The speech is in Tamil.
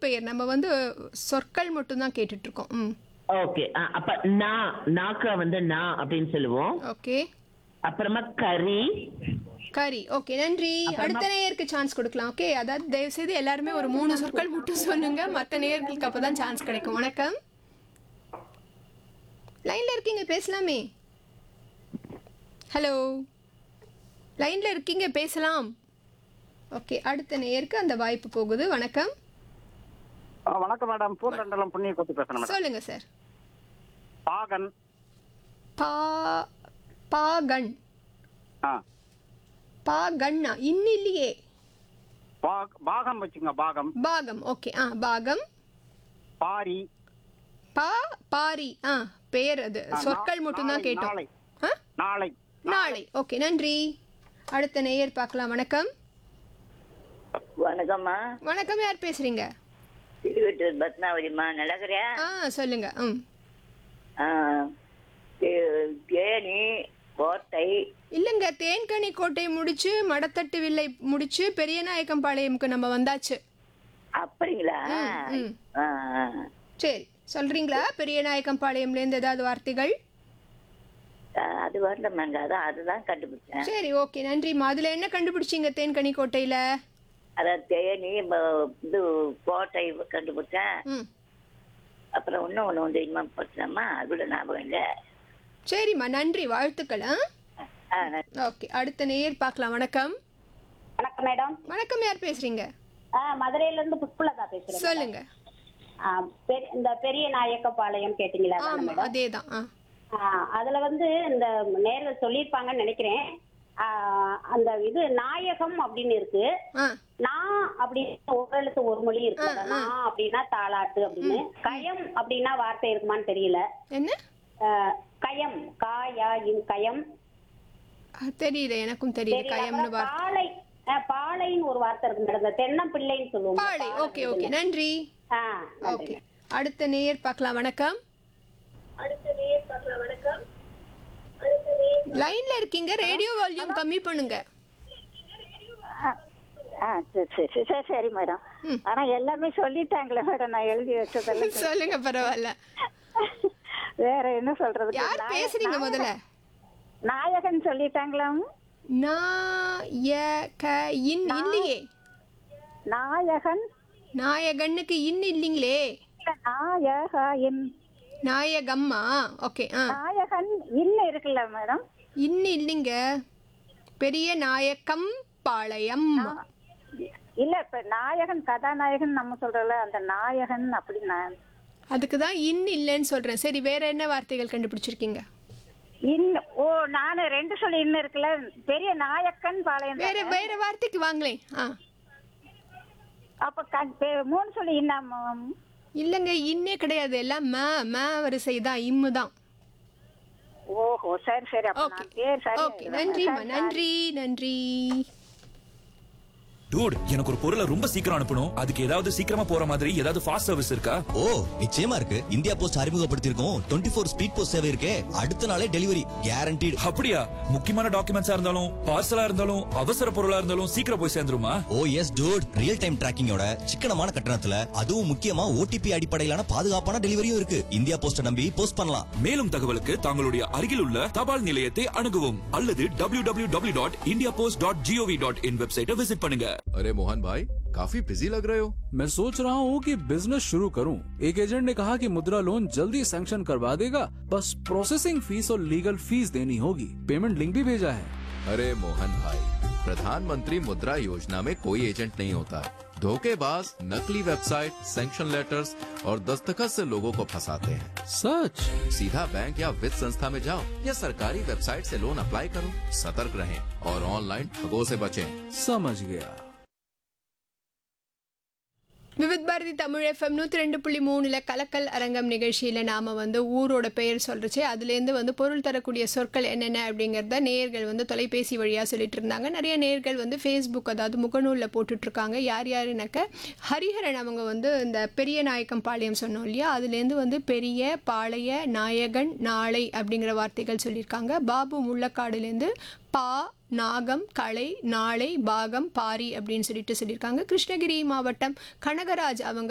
பெயர் நம்ம வந்து சொற்கள் மட்டும்தான் கேட்டுட்டு இருக்கோம் ம் ஓகே அப்ப நா நாக்க வந்து நா அப்படின்னு சொல்லுவோம் ஓகே அப்புறமா கறி கரி ஓகே நன்றி அடுத்த நேயருக்கு சான்ஸ் கொடுக்கலாம் ஓகே அதாவது தயவு செய்து எல்லாருமே ஒரு மூணு சொற்கள் மட்டும் சொல்லுங்க மற்ற நேயர்களுக்கு அப்பதான் சான்ஸ் கிடைக்கும் வணக்கம் லைன்ல இருக்கீங்க பேசலாமே ஹலோ லைன்ல இருக்கீங்க பேசலாம் ஓகே அடுத்த நேயருக்கு அந்த வாய்ப்பு போகுது வணக்கம் ஆ, வணக்கம் மேடம் பூந்தண்டலம் புண்ணிய கொத்து பேசுறேன் மேடம் சொல்லுங்க சார் பாகன் பா பாகன் ஆ பாகண்ணா இன்னும் இல்லையே பா- பாகம் வச்சுங்க பாகம் பாகம் ஓகே ஆ பாகம் பாரி பா பாரி ஆ பேர் அது ஆ, சொற்கள் நா- மட்டும்தான் நாளை, கேட்டோம் நாளை. ஆ? நாளை நாளை ஓகே நன்றி அடுத்த நேயர் பார்க்கலாம் வணக்கம் வணக்கம்மா வணக்கம் யார் பேசுறீங்க திருவட்டூர் பத்மாவதிம்மா நடக்கிறியா ஆ சொல்லுங்க ம் தேனி கோட்டை இல்லைங்க தேன்கனி கோட்டை முடிச்சு மடத்தட்டு வில்லை முடிச்சு பெரியநாயக்கம்பாளையம்க்கு நம்ம வந்தாச்சு அப்படிங்களா ம். ஆ, ஆ. சரி சொல்றீங்களா பெரியநாயக்கம்பாளையம்லேருந்து ஏதாவது வார்த்தைகள் ஆ, அது வரலமாங்க அதான் அதுதான் கண்டுபிடிச்சேன் சரி ஓகே நன்றிம்மா அதுல என்ன கண்டுபிடிச்சீங்க தேன்கனி கோட்டையில அதான் தேனி ப- இது கோட்டை கண்டுபிடிச்சேன் ம் அப்புறம் இன்னும் ஒன்று வந்து இன்னும் படிச்சேம்மா அதோட ஞாபகம் இல்லை சரிம்மா நன்றி வாழ்த்துக்கள் ஆ ஆ, ஓகே அடுத்த நேயர் பார்க்கலாம் வணக்கம் வணக்கம் மேடம் வணக்கம் யார் பேசுறீங்க ஆ, மதுரையில இருந்து புஷ்பலதா பேசுறேன் சொல்லுங்க ஆ, பெ- இந்த பெரிய நாயக்கப்பாளையம் கேட்டீங்களா அதானே ஆமா மேடம் அதேதான் ஆ ஆ, அதுல வந்து இந்த நேரில் சொல்லியிருப்பாங்கன்னு நினைக்கிறேன் ஆ, அந்த இது நாயகம் அப்படின்னு இருக்கு ஆ நான் அப்படின்னு ஒரு எழுத்து ஒரு மொழி இருக்கு நான் அப்படின்னா தாளாட்டு அப்படின்னு கயம் அப்படின்னா வார்த்தை இருக்குமான்னு தெரியல என்ன ஆ, கயம் காயா இன் கயம் ஆ, தெரியல எனக்கும் தெரியல தெரியல. கயம்னு அப்புறம் வார்த்தை பாலை ஆ, பாலைன்னு ஒரு வார்த்தை இருக்கு மேடம் இந்த தென்னம்பிள்ளைன்னு சொல்லுவோம் பாலை ஓகே ஓகே நன்றி ஆ ஓகே அடுத்த நேயர் பார்க்கலாம் வணக்கம் லைன்ல இருக்கீங்க ரேடியோ வால்யூம் கம்மி பண்ணுங்க ஆ சரி சரி சரி சரி சரி மேடம் ம். ஆனா எல்லாமே சொல்லிட்டாங்களே மேடம் நான் எழுதி வச்சதெல்லாம் சொல்லுங்க பரவாயில்ல வேற என்ன சொல்றது யார் பேசுறீங்க முதல்ல நாயகன் சொல்லிட்டாங்களாம் நாயக இன் இல்லையே நாயகன் நாயகனுக்கு இன் இல்லைங்களே இல்ல, நாயகன் நாயகம்மா ஓகே ஆ நாயகன் இன்னும் இருக்குல்ல மேடம் இன் இல்லைங்க பெரிய நாயக்கம் பாளையம் இல்ல இப்ப நாயகன் கதாநாயகன் நம்ம சொல்றோம்ல அந்த நாயகன் அப்படி நான் அதுக்கு தான் இன் இல்லைன்னு சொல்றேன் சரி வேற என்ன வார்த்தைகள் கண்டுபிடிச்சிருக்கீங்க இன்னும் ஓ நானு ரெண்டு சொல்லி இன்னும் இருக்குல்ல பெரிய நாயக்கன் பாளையம் வேற தானே? வேற வார்த்தைக்கு வாங்களேன் ஆ அப்ப க- பெ- மூணு சொல்லி இன்னும் இல்லைங்க இன்னே கிடையாது எல்லாம் ம ம வரிசை தான் இம்மு தான் ஓஹோ சரி சரி அப்ப ஓகே நான் பேர் சரி ஓகே நன்றிம்மா நன்றி நன்றி டூட் எனக்கு ஒரு பொருளை ரொம்ப சீக்கிரம் அனுப்பணும் அதுக்கு ஏதாவது சீக்கிரமா போற மாதிரி ஏதாவது ஃபாஸ்ட் சர்வீஸ் இருக்கா ஓ நிச்சயமா இருக்கு இந்தியா போஸ்ட் அறிமுகப்படுத்தியிருக்கோம் டுவெண்ட்டி ஃபோர் ஸ்பீட் போஸ்ட் சேவை இருக்கே அடுத்த நாளே டெலிவரி கேரண்டீடு அப்படியா முக்கியமான டாக்குமெண்ட்ஸா இருந்தாலும் பார்சலா இருந்தாலும் அவசர பொருளா இருந்தாலும் சீக்கிரம் போய் சேர்ந்துருமா oh yes dude real time டிராக்கிங்கோட சிக்கனமான கட்டணத்துல அதுவும் முக்கியமா ஓடிபி அடிப்படையிலான பாதுகாப்பான டெலிவரியும் இருக்கு இந்தியா போஸ்ட நம்பி போஸ்ட் பண்ணலாம் மேலும் தகவலுக்கு தங்களுடைய அருகில் உள்ள தபால் நிலையத்தை அணுகவும் அல்லது W W W dot India post dot GOV dot in வெப்சைட்டை விசிட் பண்ணுங்க अरे मोहन भाई काफी बिजी लग रहे हो मैं सोच रहा हूँ कि बिजनेस शुरू करूँ एक एजेंट ने कहा कि मुद्रा लोन जल्दी सैंक्शन करवा देगा बस प्रोसेसिंग फीस और लीगल फीस देनी होगी पेमेंट लिंक भी भेजा है अरे मोहन भाई प्रधानमंत्री मुद्रा योजना में कोई एजेंट नहीं होता है धोखेबाज नकली वेबसाइट सैंक्शन लेटर्स और दस्तखत से लोगों को फंसाते हैं सच सीधा बैंक या वित्त संस्था में जाओ या सरकारी वेबसाइट से लोन अप्लाई करो सतर्क रहें और ऑनलाइन ठगों से बचें समझ गया விவித் பாரதி தமிழ் எஃப்எம் நூற்றி ரெண்டு புள்ளி மூணுல கலக்கல் அரங்கம் நிகழ்ச்சியில் நாம் வந்து ஊரோட பெயர் சொல்கிறச்சு அதுலேருந்து வந்து பொருள் தரக்கூடிய சொற்கள் என்னென்ன அப்படிங்கிறத நேயர்கள் வந்து தொலைபேசி வழியாக சொல்லிட்டு இருந்தாங்க நிறைய நேயர்கள் வந்து ஃபேஸ்புக் அதாவது முகநூலில் போட்டுட்ருக்காங்க யார் யாருனாக்க ஹரிஹரன் அவங்க வந்து இந்த பெரிய நாயக்கம் பாளையம் சொன்னோம் இல்லையா அதுலேருந்து வந்து பெரிய பாளைய நாயகன் நாளை அப்படிங்கிற வார்த்தைகள் சொல்லியிருக்காங்க பாபு முள்ளக்காடுலேருந்து பா நாகம் கலை நாளை பாகம் பாரி அப்படின்னு சொல்லிட்டு சொல்லியிருக்காங்க கிருஷ்ணகிரி மாவட்டம் கனகராஜ் அவங்க